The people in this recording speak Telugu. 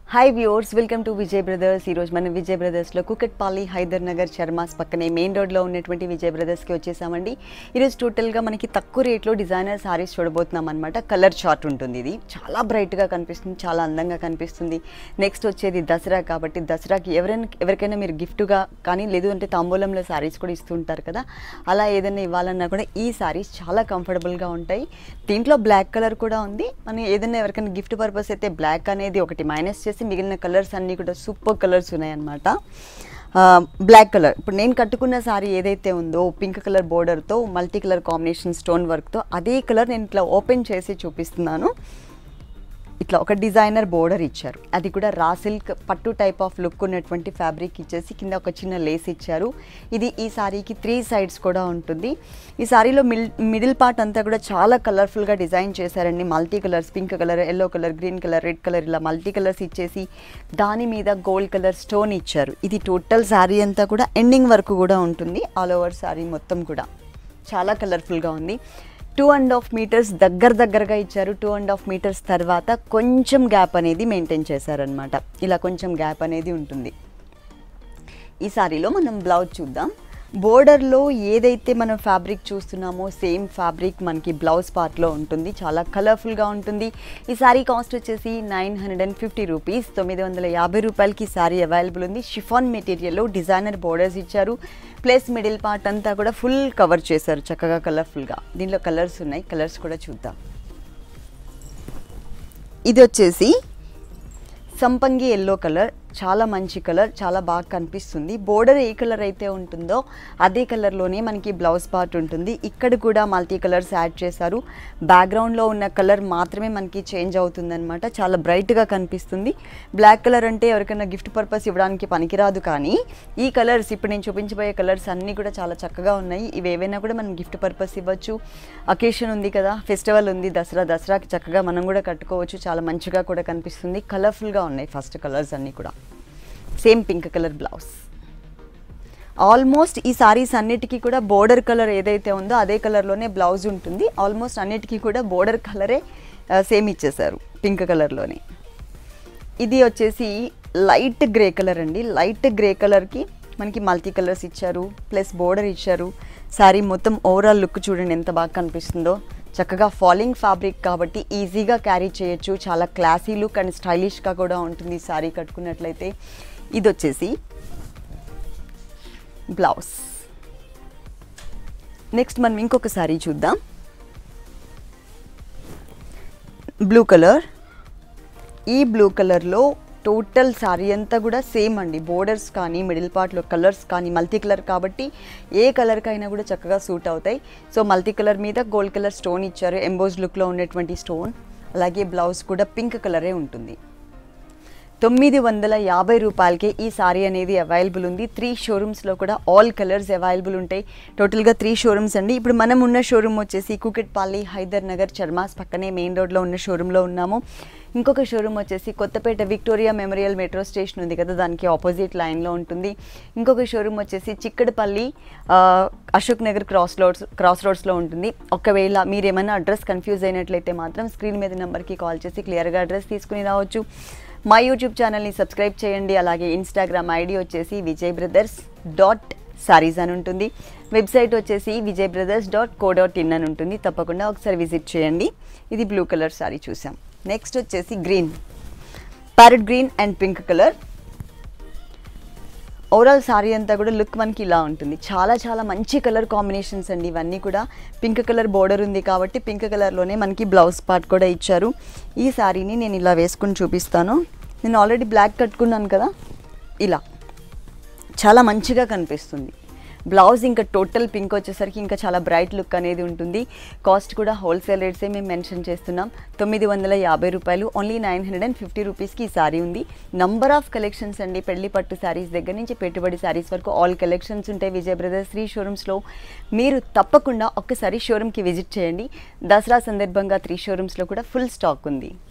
hi viewers welcome to Vijay Brothers ఈరోజు మనం విజయ్ బ్రదర్స్లో కుకట్పల్లి హైదర్ నగర్ చర్మాస్ పక్కనే మెయిన్ రోడ్లో ఉన్నటువంటి విజయ్ బ్రదర్స్కి వచ్చేసామండి ఈరోజు టోటల్గా మనకి తక్కువ రేట్లో డిజైనర్ సారీస్ చూడబోతున్నాం అనమాట కలర్ చార్ట్ ఉంటుంది ఇది చాలా బ్రైట్గా కనిపిస్తుంది చాలా అందంగా కనిపిస్తుంది నెక్స్ట్ వచ్చేది దసరా కాబట్టి దసరాకి ఎవరైనా ఎవరికైనా మీరు గిఫ్ట్గా కానీ లేదు అంటే తాంబూలంలో సారీస్ కూడా ఇస్తుంటారు కదా అలా ఏదైనా ఇవ్వాలన్నా కూడా ఈ సారీస్ చాలా కంఫర్టబుల్గా ఉంటాయి దీంట్లో బ్లాక్ కలర్ కూడా ఉంది మనం ఏదైనా ఎవరికైనా గిఫ్ట్ పర్పస్ అయితే బ్లాక్ అనేది ఒకటి మైనస్ చేసి మిగిలిన కలర్స్ అన్నీ కూడా సూపర్ కలర్స్ ఉన్నాయన్నమాట బ్లాక్ కలర్ ఇప్పుడు నేను కట్టుకున్న సారీ ఏదైతే ఉందో పింక్ కలర్ బోర్డర్తో మల్టీ కలర్ కాంబినేషన్ స్టోన్ వర్క్తో అదే కలర్ నేను ఇట్లా ఓపెన్ చేసి చూపిస్తున్నాను ఇట్లా ఒక డిజైనర్ బోర్డర్ ఇచ్చారు అది కూడా రా సిల్క్ పట్టు టైప్ ఆఫ్ లుక్ ఉన్నటువంటి ఫ్యాబ్రిక్ ఇచ్చేసి కింద ఒక చిన్న లేస్ ఇచ్చారు ఇది ఈ సారీకి త్రీ సైడ్స్ కూడా ఉంటుంది ఈ సారీలో మిల్ మిడిల్ పార్ట్ అంతా కూడా చాలా కలర్ఫుల్గా డిజైన్ చేశారండి multi colours pink colour yellow colour green colour red colour ఇలా మల్టీ కలర్స్ ఇచ్చేసి దాని మీద గోల్డ్ కలర్ స్టోన్ ఇచ్చారు ఇది టోటల్ శారీ అంతా కూడా ఎండింగ్ వరకు కూడా ఉంటుంది ఆల్ ఓవర్ శారీ మొత్తం కూడా చాలా కలర్ఫుల్గా ఉంది టూ అండ్ హాఫ్ మీటర్స్ దగ్గర దగ్గరగా ఇచ్చారు టూ అండ్ హాఫ్ మీటర్స్ తర్వాత కొంచెం గ్యాప్ అనేది మెయింటైన్ చేశారనమాట ఇలా కొంచెం గ్యాప్ అనేది ఉంటుంది ఈ సారీలో మనం బ్లౌజ్ చూద్దాం బోర్డర్లో ఏదైతే మనం ఫ్యాబ్రిక్ చూస్తున్నామో సేమ్ ఫ్యాబ్రిక్ మనకి బ్లౌజ్ పార్ట్లో ఉంటుంది చాలా కలర్ఫుల్గా ఉంటుంది ఈ సారీ కాస్ట్ వచ్చేసి nine hundred and fifty rupees తొమ్మిది వందల యాభై రూపాయలకి ఈ సారీ అవైలబుల్ ఉంది షిఫాన్ మెటీరియల్లో డిజైనర్ బోర్డర్స్ ఇచ్చారు ప్లస్ మిడిల్ పార్ట్ అంతా కూడా ఫుల్ కవర్ చేశారు చక్కగా కలర్ఫుల్గా దీనిలో కలర్స్ ఉన్నాయి కలర్స్ కూడా చూద్దాం ఇది వచ్చేసి సంపంగి ఎల్లో కలర్ చాలా మంచి కలర్ చాలా బాగా కనిపిస్తుంది బోర్డర్ ఏ కలర్ అయితే ఉంటుందో అదే కలర్లోనే మనకి బ్లౌజ్ పార్ట్ ఉంటుంది ఇక్కడ కూడా మల్టీ కలర్స్ యాడ్ చేశారు బ్యాక్గ్రౌండ్లో ఉన్న కలర్ మాత్రమే మనకి చేంజ్ అవుతుందన్నమాట చాలా బ్రైట్గా కనిపిస్తుంది బ్లాక్ కలర్ అంటే ఎవరికైనా గిఫ్ట్ పర్పస్ ఇవ్వడానికి పనికిరాదు కానీ ఈ కలర్స్ ఇప్పుడు నేను చూపించబోయే కలర్స్ అన్నీ కూడా చాలా చక్కగా ఉన్నాయి ఇవి ఏవైనా కూడా మనం గిఫ్ట్ పర్పస్ ఇవ్వచ్చు అకేషన్ ఉంది కదా ఫెస్టివల్ ఉంది దసరా దసరాకి చక్కగా మనం కూడా కట్టుకోవచ్చు చాలా మంచిగా కూడా కనిపిస్తుంది కలర్ఫుల్గా ఉన్నాయి ఫస్ట్ కలర్స్ అన్నీ కూడా same pink colour blouse almost ఈ సారీస్ అన్నిటికీ కూడా బోర్డర్ కలర్ ఏదైతే ఉందో అదే కలర్లోనే బ్లౌజ్ ఉంటుంది ఆల్మోస్ట్ అన్నిటికీ కూడా బోర్డర్ కలరే సేమ్ ఇచ్చేసారు పింక్ కలర్లోనే ఇది వచ్చేసి లైట్ గ్రే కలర్ అండి లైట్ గ్రే కలర్కి మనకి మల్టీ కలర్స్ ఇచ్చారు ప్లస్ బోర్డర్ ఇచ్చారు శారీ మొత్తం ఓవరాల్ లుక్ చూడండి ఎంత బాగా కనిపిస్తుందో చక్కగా ఫాలింగ్ ఫ్యాబ్రిక్ కాబట్టి ఈజీగా క్యారీ చేయొచ్చు చాలా క్లాసీ లుక్ అండ్ స్టైలిష్గా కూడా ఉంటుంది ఈ శారీ కట్టుకున్నట్లయితే ఇది వచ్చేసి బ్లౌజ్ నెక్స్ట్ మనం ఇంకొక శారీ చూద్దాం బ్లూ కలర్ ఈ బ్లూ కలర్లో టోటల్ శారీ అంతా కూడా సేమ్ అండి బోర్డర్స్ కానీ మిడిల్ పార్ట్లో కలర్స్ కానీ మల్టీ కలర్ కాబట్టి ఏ కలర్కైనా కూడా చక్కగా సూట్ అవుతాయి సో మల్టీ కలర్ మీద గోల్డ్ కలర్ స్టోన్ ఇచ్చారు ఎంబోజ్ లుక్లో ఉన్నటువంటి స్టోన్ అలాగే బ్లౌజ్ కూడా పింక్ కలరే ఉంటుంది తొమ్మిది వందల యాభై రూపాయలకే ఈ సారీ అనేది అవైలబుల్ ఉంది త్రీ షోరూమ్స్లో కూడా ఆల్ కలర్స్ అవైలబుల్ ఉంటాయి టోటల్గా త్రీ షోరూమ్స్ అండి ఇప్పుడు మనం ఉన్న షోరూమ్ వచ్చేసి కుకెట్పల్లి హైదర్ నగర్ చర్మాస్ పక్కనే మెయిన్ రోడ్లో ఉన్న షోరూంలో ఉన్నాము ఇంకొక షోరూమ్ వచ్చేసి Kothapet Victoria Memorial metro station ఉంది కదా దానికి ఆపోజిట్ లైన్లో ఉంటుంది ఇంకొక షోరూమ్ వచ్చేసి చిక్కడపల్లి ఆ, అశోక్ నగర్ క్రాస్ రోడ్స్ క్రాస్ రోడ్స్లో ఉంటుంది ఒకవేళ మీరు ఏమైనా అడ్రస్ కన్ఫ్యూజ్ అయినట్లయితే మాత్రం స్క్రీన్ మీద నెంబర్కి కాల్ చేసి క్లియర్గా అడ్రస్ తీసుకుని రావచ్చు మా యూట్యూబ్ ఛానల్ని సబ్స్క్రైబ్ చేయండి అలాగే ఇన్స్టాగ్రామ్ ఐడి వచ్చేసి విజయ్ బ్రదర్స్ డాట్ సారీస్ అని ఉంటుంది వెబ్సైట్ వచ్చేసి Vijay Brothers dot co dot in అని ఉంటుంది తప్పకుండా ఒకసారి విజిట్ చేయండి ఇది బ్లూ కలర్ సారీ చూసాం నెక్స్ట్ వచ్చేసి green parrot green and pink colour overall sari అంతా కూడా లుక్ మనకి ఇలా ఉంటుంది చాలా చాలా మంచి కలర్ కాంబినేషన్స్ అండి ఇవన్నీ కూడా పింక్ కలర్ బోర్డర్ ఉంది కాబట్టి పింక్ కలర్లోనే మనకి బ్లౌజ్ పార్ట్ కూడా ఇచ్చారు ఈ సారీని నేను ఇలా వేసుకుని చూపిస్తాను నేను ఆల్రెడీ బ్లాక్ కట్టుకున్నాను కదా ఇలా చాలా మంచిగా కనిపిస్తుంది బ్లౌజ్ ఇంకా టోటల్ పింక్ వచ్చేసరికి ఇంకా చాలా బ్రైట్ లుక్ అనేది ఉంటుంది కాస్ట్ కూడా హోల్సేల్ రేట్సే మేము మెన్షన్ చేస్తున్నాం తొమ్మిది వందల యాభై రూపాయలు only nine hundred and fifty రూపీస్కి ఈ సారీ ఉంది నంబర్ ఆఫ్ కలెక్షన్స్ అండి పెళ్లి పట్టు శారీస్ దగ్గర నుంచి పెట్టుబడి శారీస్ వరకు ఆల్ కలెక్షన్స్ ఉంటాయి విజయ్ బ్రదర్స్ త్రీ షోరూమ్స్లో మీరు తప్పకుండా ఒక్కసారి షోరూమ్కి విజిట్ చేయండి దసరా సందర్భంగా త్రీ షోరూమ్స్లో కూడా ఫుల్ స్టాక్ ఉంది